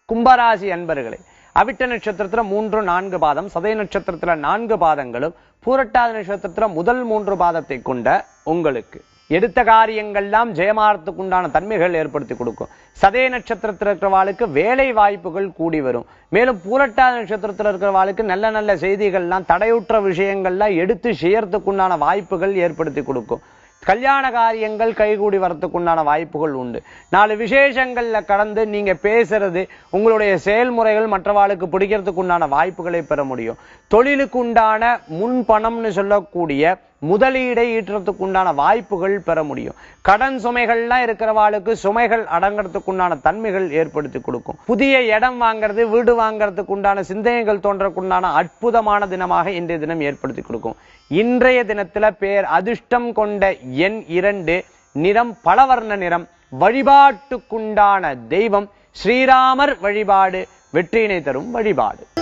கும்பராசி அன்பர்களே அவிட்ட நட்சத்திரத்துல மூன்று நான்கு பாதம் சதய நட்சத்திரத்துல நான்கு பாதங்களும் பூரட்டாதி நட்சத்திரத்துல முதல் மூன்று பாதத்தை கொண்ட உங்களுக்கு எடுத்த காரியங்கள்லாம் ஜெயமாறத்துக்கு உண்டான தன்மைகள் ஏற்படுத்தி கொடுக்கும் சதய நட்சத்திரத்தில் இருக்கிறவாளுக்கு வேலை வாய்ப்புகள் கூடி வரும் மேலும் பூரட்டாதி நட்சத்திரத்தில் இருக்கிறவாளுக்கு நல்ல நல்ல செய்திகள்லாம் தடையுற்ற விஷயங்கள்லாம் எடுத்து செய்யறதுக்கு உண்டான வாய்ப்புகள் ஏற்படுத்தி கொடுக்கும் கல்யாண காரியங்கள் கைகூடி வரத்துக்குண்டான வாய்ப்புகள் உண்டு நாலு விசேஷங்கள்ல கடந்து நீங்க பேசுறது உங்களுடைய செயல்முறைகள் மற்றவாளுக்கு பிடிக்கிறதுக்கு உண்டான வாய்ப்புகளை பெற முடியும் தொழிலுக்கு உண்டான முன் பணம்னு சொல்லக்கூடிய முதலீடை ஈட்டுறதுக்கு உண்டான வாய்ப்புகள் பெற முடியும் கடன் சுமைகள்லாம் இருக்கிறவாளுக்கு சுமைகள் அடங்கிறதுக்கு உண்டான தன்மைகள் ஏற்படுத்தி கொடுக்கும் புதிய இடம் வாங்குறது வீடு வாங்குறதுக்கு உண்டான சிந்தனைகள் தோன்றக்குண்டான அற்புதமான தினமாக இன்றைய தினம் ஏற்படுத்தி கொடுக்கும் இன்றைய தினத்துல பேர் அதிர்ஷ்டம் கொண்ட எண் இரண்டு நிறம் பலவர்ண நிறம் வழிபாட்டுக்குண்டான தெய்வம் ஸ்ரீராமர் வழிபாடு வெற்றியினை தரும் வழிபாடு